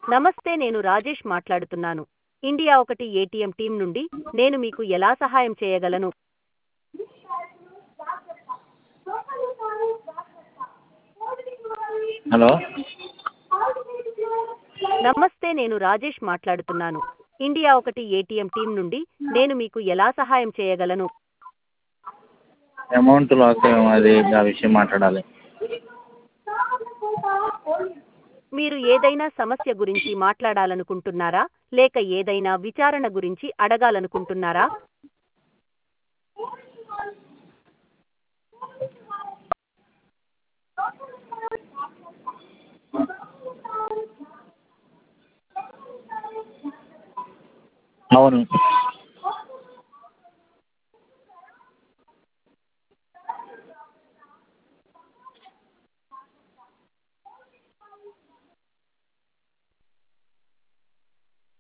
నమస్తే నేను రాజేష్ మాట్లాడుతున్నాను ఇండియా ఒకటి ఏటీఎం టీం నుండి నేను మీకు ఎలా సహాయం చేయగలను హలో నమస్తే నేను రాజేష్ మాట్లాడుతున్నాను ఇండియా ఒకటి ఏటీఎం టీం నుండి నేను మీకు ఎలా సహాయం చేయగలను అమౌంట్ లాస్ అయ్యాం అది ఆ విషయం మాట్లాడాలి మీరు ఏదైనా సమస్య గురించి మాట్లాడాలనుకుంటున్నారా లేక ఏదైనా విచారణ గురించి అడగాలనుకుంటున్నారా అవును